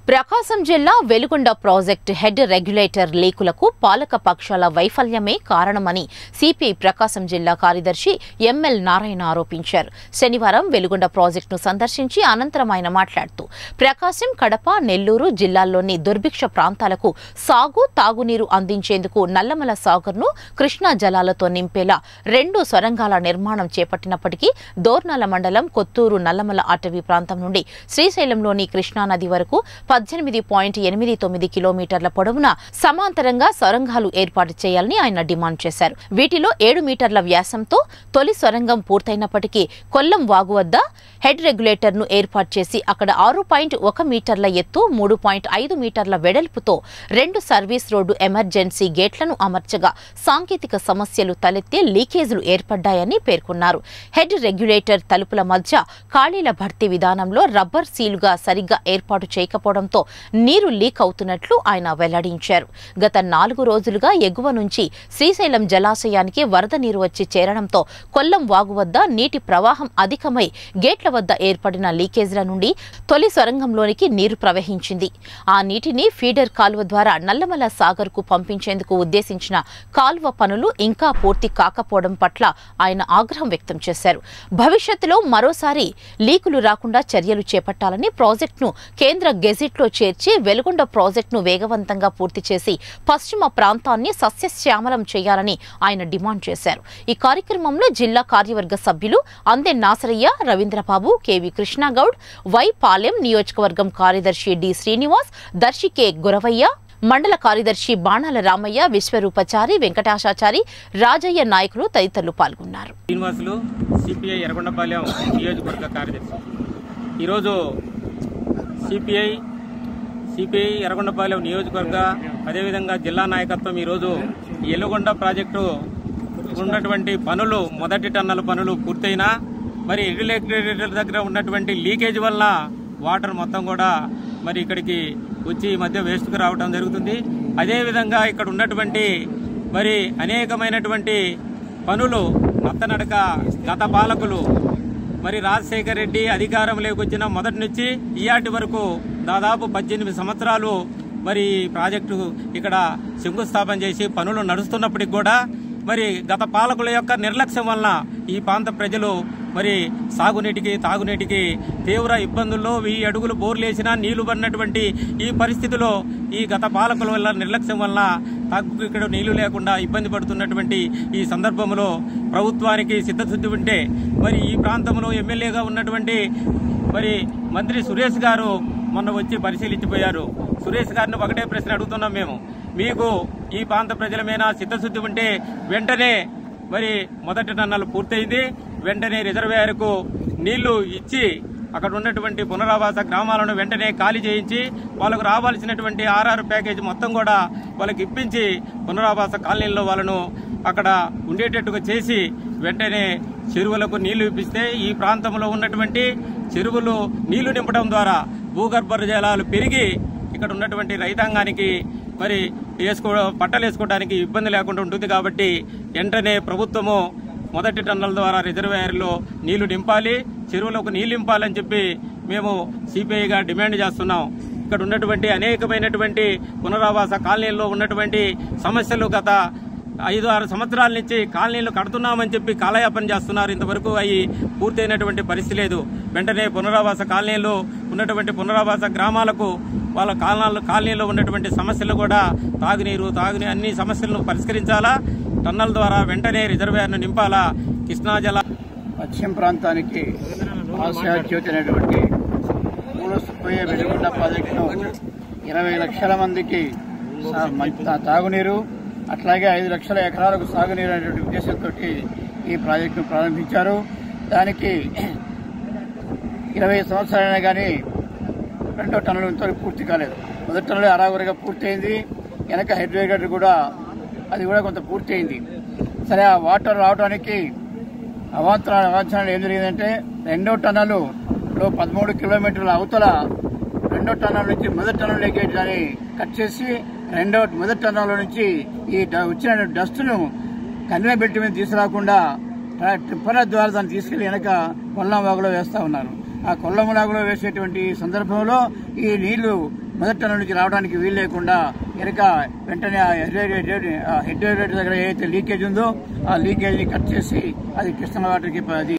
ప్రకాశం జిల్లా Veligonda project head regulator లీకులకు పాలక పక్షాల వైఫల్యమే కారణమని సిపిఐ ప్రకాశం జిల్లా కార్యదర్శి ఎంఎల్ నారాయణ ఆరోపించారు శనివారం వెలుగొండ ప్రాజెక్టును సందర్శించి అనంతరం ఆయన మాట్లాడుతూ ప్రకాశం కడప నెల్లూరు జిల్లాల్లోని దుర్భిక్ష ప్రాంతాలకు సాగు తాగునీరు అందించేందుకు నల్లమల సాగర్ను కృష్ణా జలాలతో నింపేలా రెండు సొరంగాల నిర్మాణం చేపట్టినప్పటికీ దోర్నాల మండలం కొత్తూరు నల్లమల అటవీ ప్రాంతం నుండి శ్రీశైలంలోని కృష్ణానది వరకు పద్దెనిమిది పాయింట్ ఎనిమిది తొమ్మిది కిలోమీటర్ల పొడవున సమాంతరంగా సొరంగాలు ఏర్పాటు చేయాలని ఆయన డిమాండ్ చేశారు వీటిలో ఏడు మీటర్ల వ్యాసంతో తొలి సొరంగం పూర్తయినప్పటికీ కొల్లం వాగు వద్ద హెడ్ రెగ్యులేటర్ ను ఏర్పాటు చేసి అక్కడ ఆరు పాయింట్ ఒక మీటర్ల ఎత్తు మూడు పాయింట్ ఐదు మీటర్ల వెడల్పుతో రెండు సర్వీస్ రోడ్డు ఎమర్జెన్సీ గేట్లను అమర్చగా సాంకేతిక సమస్యలు తలెత్తే లీకేజీలు ఏర్పడ్డాయని పేర్కొన్నారు హెడ్ రెగ్యులేటర్ తలుపుల మధ్య ఖాళీల భర్తీ విధానంలో రబ్బర్ సీలుగా సరిగ్గా ఏర్పాటు చేయకపోవడంతో నీరు లీక్ అవుతున్నట్లు ఆయన వెల్లడించారు గత నాలుగు రోజులుగా ఎగువ నుంచి శ్రీశైలం జలాశయానికి వరద నీరు వచ్చి చేరడంతో కొల్లం వాగు వద్ద నీటి ప్రవాహం అధికమై గేట్ల వద్ద ఏర్పడిన లీకేజ్ల నుండి తొలి సొరంగంలోనికి నీరు ప్రవహించింది ఆ నీటిని ఫీడర్ కాలువ ద్వారా నల్లమల సాగర్కు పంపించేందుకు ఉద్దేశించిన కాలువ పనులు ఇంకా పూర్తి కాకపోవడం పట్ల ఆయన ఆగ్రహం వ్యక్తం చేశారు భవిష్యత్తులో మరోసారి లీకులు రాకుండా చర్యలు చేపట్టాలని ప్రాజెక్టును కేంద్ర గెజిట్లో చేర్చి వెలుగొండ ప్రాజెక్టును వేగవంతంగా పూర్తి చేసి పశ్చిమ ప్రాంతాన్ని సస్యశ్యామలం చేయాలని ఆయన డిమాండ్ చేశారు ఈ కార్యక్రమంలో జిల్లా కార్యవర్గ సభ్యులు అందె నాసరయ్య రవీంద్రబాబు కెవి కృష్ణగౌడ్ వై పాలెం నియోజకవర్గం కార్యదర్శి డి శ్రీనివాస్ దర్శి కె గురవయ్య మండల కార్యదర్శి బాణాల రామయ్య విశ్వరూపచారి వెంకటాచాచారి రాజయ్య నాయకులు తదితరులు పాల్గొన్నారు శ్రీనివాసులు సిపిఐ ఎర్రగొండపాలెం నియోజకవర్గ కార్యదర్శి ఈరోజు సిపిఐ సిపిఐ ఎర్రగొండపాలెం నియోజకవర్గ అదేవిధంగా జిల్లా నాయకత్వం ఈరోజు ఈ ఎల్లుగొండ ప్రాజెక్టు ఉన్నటువంటి పనులు మొదటి టన్నుల పనులు పూర్తయినా మరి రెగ్యులేటరీ దగ్గర ఉన్నటువంటి లీకేజ్ వల్ల వాటర్ మొత్తం కూడా మరి ఇక్కడికి వచ్చి ఈ మధ్య వేస్ట్కి రావడం జరుగుతుంది అదేవిధంగా ఇక్కడ ఉన్నటువంటి మరి అనేకమైనటువంటి పనులు నత్తనడక గత పాలకులు మరి రాజశేఖర రెడ్డి అధికారంలోకి వచ్చిన మొదటి నుంచి ఇయాటి వరకు దాదాపు పద్దెనిమిది సంవత్సరాలు మరి ఈ ప్రాజెక్టు ఇక్కడ శంకుస్థాపన చేసి పనులు నడుస్తున్నప్పటికి కూడా మరి గత పాలకుల యొక్క నిర్లక్ష్యం వలన ఈ ప్రాంత ప్రజలు మరి సాగునీటికి తాగునీటికి తీవ్ర ఇబ్బందుల్లో వెయ్యి అడుగులు బోర్లేసినా నీళ్లు పడినటువంటి ఈ పరిస్థితిలో ఈ గత పాలకుల వల్ల నిర్లక్ష్యం వల్ల తాగు ఇక్కడ నీళ్లు లేకుండా ఇబ్బంది పడుతున్నటువంటి ఈ సందర్భంలో ప్రభుత్వానికి సిద్ధశుద్ధి ఉంటే మరి ఈ ప్రాంతంలో ఎమ్మెల్యేగా ఉన్నటువంటి మరి మంత్రి సురేష్ గారు మొన్న వచ్చి పరిశీలించిపోయారు సురేష్ గారిని ఒకటే ప్రశ్న అడుగుతున్నాం మేము మీకు ఈ ప్రాంత ప్రజల మీద చిత్తశుద్ధి ఉంటే వెంటనే మరి మొదటి టన్నలు పూర్తయింది వెంటనే రిజర్వాయర్కు నీళ్లు ఇచ్చి అక్కడ ఉన్నటువంటి పునరావాస గ్రామాలను వెంటనే ఖాళీ చేయించి వాళ్ళకు రావాల్సినటువంటి ఆర్ఆర్ ప్యాకేజ్ మొత్తం కూడా వాళ్ళకి ఇప్పించి పునరావాస కాలనీల్లో వాళ్ళను అక్కడ ఉండేటట్టుగా చేసి వెంటనే చెరువులకు నీళ్లు ఇప్పిస్తే ఈ ప్రాంతంలో ఉన్నటువంటి చెరువులు నీళ్లు నింపడం ద్వారా భూగర్భ జలాలు పెరిగి ఇక్కడ ఉన్నటువంటి రైతాంగానికి మరి వేసుకో పంటలు వేసుకోవడానికి ఇబ్బంది లేకుండా ఉంటుంది కాబట్టి వెంటనే ప్రభుత్వము మొదటి టన్నుల ద్వారా రిజర్వాయర్లో నీళ్లు నింపాలి చెరువులకు నీళ్లు నింపాలని చెప్పి మేము సిపిఐగా డిమాండ్ చేస్తున్నాం ఇక్కడ ఉన్నటువంటి అనేకమైనటువంటి పునరావాస కాలనీల్లో ఉన్నటువంటి సమస్యలు గత ఐదు ఆరు సంవత్సరాల నుంచి కాలనీలు కడుతున్నామని చెప్పి కాలయాపన చేస్తున్నారు ఇంతవరకు అవి పూర్తయినటువంటి పరిస్థితి లేదు వెంటనే పునరావాస కాలనీలో ఉన్నటువంటి పునరావాస గ్రామాలకు వాళ్ళ కాలనాలు కాలనీలో ఉన్నటువంటి సమస్యలు కూడా తాగునీరు తాగునీ అన్ని సమస్యలను పరిష్కరించాలా టన్నల్ ద్వారా వెంటనే రిజర్వాయర్ను నింపాలా కృష్ణా జల పశ్చిమ ప్రాంతానికి ఆశాజ్యోతి అనేటువంటి మూలపోయే వెలుగుండ ప్రాజెక్టును ఇరవై లక్షల మందికి సా- మ- తా- తాగునీరు అట్లాగే ఐదు లక్షల ఎకరాలకు సాగునీరు అనేటువంటి ఉద్దేశంతో ఈ ప్రాజెక్టును ప్రారంభించారు దానికి ఇరవై సంవత్సరాలైనా కానీ రెండో టన్నులు ఇంత పూర్తి కాలేదు మొదటి టన్నులు అరాగురిగా పూర్తయింది వెనక హెడ్ రేగర్ కూడా అది కూడా కొంత పూర్తి అయింది సరే ఆ వాటర్ రావడానికి అవాంతరాలు అవాంఛనాలు ఏం జరిగిందంటే రెండో టన్నులు లో పదమూడు కిలోమీటర్ల అవతల రెండో టన్నుల నుంచి మొదటి టన్నుల లీకేజ్ అని కట్ చేసి రెండో మొదటి టన్నుల నుంచి ఈ డ- వచ్చిన డస్ట్ను కన్వే బెల్ట్ మీద తీసుకురాకుండా ట్రిప్పర్ల ద్వారా దాన్ని తీసుకెళ్లి వెనక కొల్లం వాగులో వేస్తా ఉన్నారు ఆ కొల్లం వాగులో వేసేటువంటి సందర్భంలో ఈ నీళ్లు మొదటి టన్నల్ నుంచి రావడానికి వీలు లేకుండా వెనక వెంటనే ఆ హెడ్ రేడియేటర్ ఆ హెడ్ రేడియేటర్ దగ్గర ఏదైతే లీకేజ్ ఉందో ఆ లీకేజ్ ని కట్ చేసి అది కృష్ణ వాటర్కి అది